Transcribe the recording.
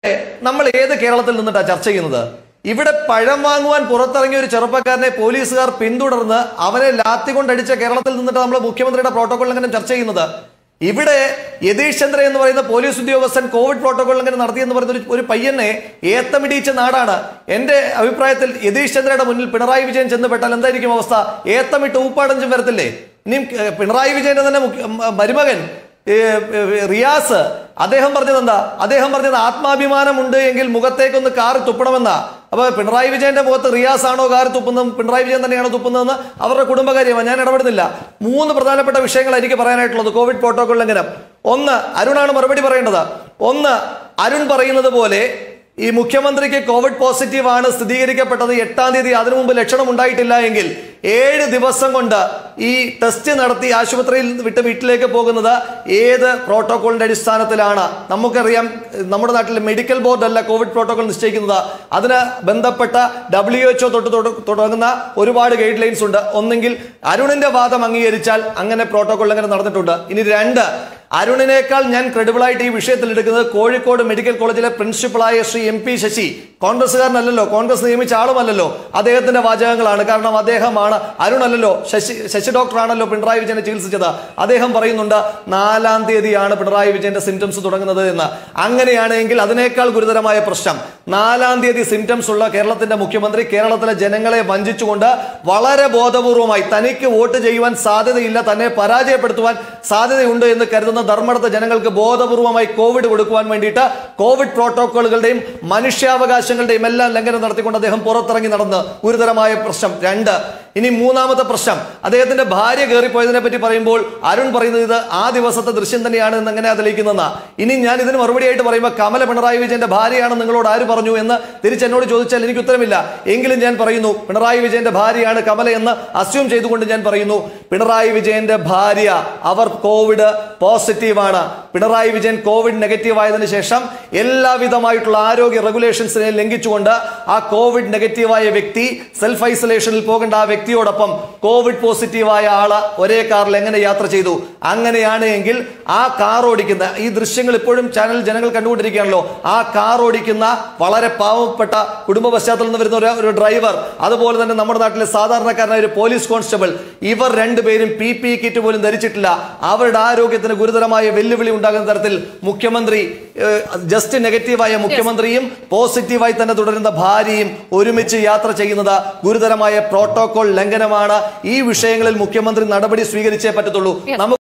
നമ്മൾ ഏത് കേരളത്തിൽ നിന്നിട്ടാ ചർച്ച ചെയ്യുന്നത് ഇവിടെ പഴം വാങ്ങുവാൻ പുറത്തിറങ്ങിയ ഒരു ചെറുപ്പക്കാരനെ പോലീസുകാർ പിന്തുടർന്ന് അവനെ ലാത്തി കൊണ്ടടിച്ച കേരളത്തിൽ നിന്നിട്ട് നമ്മൾ മുഖ്യമന്ത്രിയുടെ പ്രോട്ടോകോൾ ലംഘനം ചർച്ച ചെയ്യുന്നത് ഇവിടെ യതീഷ് ചന്ദ്ര എന്ന് പറയുന്ന പോലീസ് ഉദ്യോഗസ്ഥൻ കോവിഡ് പ്രോട്ടോകോൾ ലംഘനം നടത്തിയെന്ന് പറയുന്ന ഒരു- ഒരു പയ്യനെ ഏത്തമിടിയിച്ച നാടാണ് എന്റെ അഭിപ്രായത്തിൽ യതീഷ് ചന്ദ്രയുടെ മുന്നിൽ പിണറായി വിജയൻ ചെന്നുപെട്ടാൽ എന്തായിരിക്കും അവസ്ഥ ഏത്തമിട്ട് ഊപ്പാടഞ്ചും വരത്തില്ലേ ഇനിയും ഏഹ്, പിണറായി വിജയന്റെ തന്നെ മുഖ്യ- മ- മരുമകൻ ഏഹ്, ഏഹ്, റിയാസ് അദ്ദേഹം പറഞ്ഞത് എന്താ അദ്ദേഹം പറഞ്ഞത് ആത്മാഭിമാനമുണ്ട് എങ്കിൽ മുഖത്തേക്കൊന്ന് കാറി തുപ്പണമെന്നാ അപ്പൊ പിണറായി വിജയന്റെ മുഖത്ത് റിയാസ് ആണോ കാറി തുപ്പുന്നത് പിണറായി വിജയൻ തന്നെയാണോ തുപ്പുന്നതെന്ന് അവരുടെ കുടുംബകാര്യമാണ് ഞാൻ ഇടപെടുന്നില്ല മൂന്ന് പ്രധാനപ്പെട്ട വിഷയങ്ങൾ എനിക്ക് പറയാനായിട്ടുള്ളത് കോവിഡ് പ്രോട്ടോകോൾ ലംഘനം ഒന്ന് അരുണാണ് മറുപടി പറയേണ്ടത് ഒന്ന് അരുൺ പറയുന്നത് പോലെ ഈ മുഖ്യമന്ത്രിക്ക് കോവിഡ് പോസിറ്റീവ് ആണ് സ്ഥിരീകരിക്കപ്പെട്ടത് എട്ടാം തീയതി അതിനു മുമ്പ് ലക്ഷണം ഉണ്ടായിട്ടില്ല എങ്കിൽ ഏഴ് ദിവസം കൊണ്ട് ഈ ടെസ്റ്റ് നടത്തി ആശുപത്രിയിൽ വിട്ട് വീട്ടിലേക്ക് പോകുന്നത് ഏത് പ്രോട്ടോകോളിന്റെ അടിസ്ഥാനത്തിലാണ് നമുക്കറിയാം നമ്മുടെ നാട്ടിൽ മെഡിക്കൽ ബോർഡ് അല്ല കോവിഡ് പ്രോട്ടോകോൾ നിശ്ചയിക്കുന്നത് അതിന് ബന്ധപ്പെട്ട ഡബ്ല്യു എച്ച്ഒ തൊട്ട് തുട- തുടങ്ങുന്ന ഒരുപാട് ഗൈഡ് ലൈൻസ് ഉണ്ട് ഒന്നെങ്കിൽ അരുണിന്റെ വാദം അംഗീകരിച്ചാൽ അങ്ങനെ പ്രോട്ടോകോൾ അങ്ങനെ നടന്നിട്ടുണ്ട് ഇനി രണ്ട് അരുണിനേക്കാൾ ഞാൻ ക്രെഡിബിൾ ആയിട്ട് ഈ വിഷയത്തിൽ എടുക്കുന്നത് കോഴിക്കോട് മെഡിക്കൽ കോളേജിലെ പ്രിൻസിപ്പളായ ശ്രീ എം പി ശശി കോൺഗ്രസ്സുകാരനല്ലല്ലോ കോൺഗ്രസ് നിയമിച്ച ആളുമല്ലല്ലോ അദ്ദേഹത്തിന്റെ വാചകങ്ങളാണ് കാരണം അദ്ദേഹമാണ് അരുണല്ലല്ലോ ശശി ശശി ഡോക്ടറാണല്ലോ പിണറായി വിജയനെ ചികിത്സിച്ചത് അദ്ദേഹം പറയുന്നുണ്ട് നാലാം തീയതിയാണ് പിണറായി വിജയന്റെ സിംറ്റംസ് തുടങ്ങുന്നത് എന്ന് അങ്ങനെയാണെങ്കിൽ അതിനേക്കാൾ ഗുരുതരമായ പ്രശ്നം നാലാം തീയതി സിംറ്റംസ് ഉള്ള കേരളത്തിന്റെ മുഖ്യമന്ത്രി കേരളത്തിലെ ജനങ്ങളെ വഞ്ചിച്ചുകൊണ്ട് വളരെ ബോധപൂർവമായി തനിക്ക് വോട്ട് ചെയ്യുവാൻ സാധ്യതയില്ല തന്നെ പരാജയപ്പെടുത്തുവാൻ സാധ്യതയുണ്ട് എന്ന് കരുതുന്ന ധർമ്മടത്തെ ജനങ്ങൾക്ക് ബോധപൂർവമായി കോവിഡ് കൊടുക്കുവാൻ വേണ്ടിയിട്ട് കോവിഡ് പ്രോട്ടോക്കോളുകളുടെയും മനുഷ്യാവകാശങ്ങളുടെയും എല്ലാം ലംഘനം നടത്തിക്കൊണ്ട് അദ്ദേഹം പുറത്തിറങ്ങി നടന്ന് ഗുരുതരമായ പ്രശ്നം രണ്ട് ഇനി മൂന്നാമത്തെ പ്രശ്നം അദ്ദേഹത്തിന്റെ ഭാര്യ കയറിപ്പോയതിനെ പറ്റി പറയുമ്പോൾ അരുൺ പറയുന്നത് ഇത് ആ ദിവസത്തെ ദൃശ്യം തന്നെയാണ് എന്ന് എങ്ങനെ തെളിയിക്കുന്നതെന്നാ ഇനി ഞാൻ ഇതിന് മറുപടിയായിട്ട് പറയുമ്പോൾ കമല പിണറായി വിജയന്റെ ഭാര്യയാണ് നിങ്ങളോട് ആര് പറഞ്ഞു എന്ന് തിരിച്ചെന്നോട് ചോദിച്ചാൽ എനിക്ക് ഉത്തരമില്ല എങ്കിലും ഞാൻ പറയുന്നു പിണറായി വിജയന്റെ ഭാര്യയാണ് കമല എന്ന് അസ്യൂം ചെയ്തുകൊണ്ട് ഞാൻ പറയുന്നു പിണറായി വിജയന്റെ ഭാര്യ അവർ കോവിഡ് പോസിറ്റീവാണ് പിണറായി വിജയൻ കോവിഡ് നെഗറ്റീവ് ആയതിനു ശേഷം എല്ലാവിധമായിട്ടുള്ള ആരോഗ്യ റെഗുലേഷൻസിനെ ലംഘിച്ചുകൊണ്ട് ആ കോവിഡ് നെഗറ്റീവായ വ്യക്തി സെൽഫ് ഐസൊലേഷനിൽ പോകേണ്ട ആ വ്യക്തിയോടൊപ്പം കോവിഡ് പോസിറ്റീവായ ആള് ഒരേ കാറിൽ എങ്ങനെ യാത്ര ചെയ്തു അങ്ങനെയാണ് എങ്കിൽ ആ കാർ ഓടിക്കുന്ന ഈ ദൃശ്യങ്ങൾ ഇപ്പോഴും ചാനൽ ജനങ്ങൾ കണ്ടുകൊണ്ടിരിക്കുകയാണല്ലോ ആ കാർ ഓടിക്കുന്ന വളരെ പാവപ്പെട്ട കുടുംബ പശ്ചാത്തലത്തിൽ നിന്ന് വരുന്ന ഒരു- ഒരു ഡ്രൈവർ അതുപോലെ തന്നെ നമ്മുടെ നാട്ടിലെ സാധാരണക്കാരനായ ഒരു പോലീസ് കോൺസ്റ്റബിൾ ഇവർ രണ്ടുപേരും പി പി കിറ്റ് പോലും ധരിച്ചിട്ടില്ല അവരുടെ ആരോഗ്യത്തിന് ഗുരുതരമായ വെല്ലുവിളി ഉണ്ടാകുന്ന തരത്തിൽ മുഖ്യമന്ത്രി ഏഹ്, ജസ്റ്റ് നെഗറ്റീവായ മുഖ്യമന്ത്രിയും പോസിറ്റീവായി തന്നെ തുടരുന്ന ഭാര്യയും ഒരുമിച്ച് യാത്ര ചെയ്യുന്നത് ഗുരുതരമായ പ്രോട്ടോകോൾ ലംഘനമാണ് ഈ വിഷയങ്ങളിൽ മുഖ്യമന്ത്രി നടപടി സ്വീകരിച്ചേ പറ്റത്തുള്ളൂ Yes. നമുക്ക്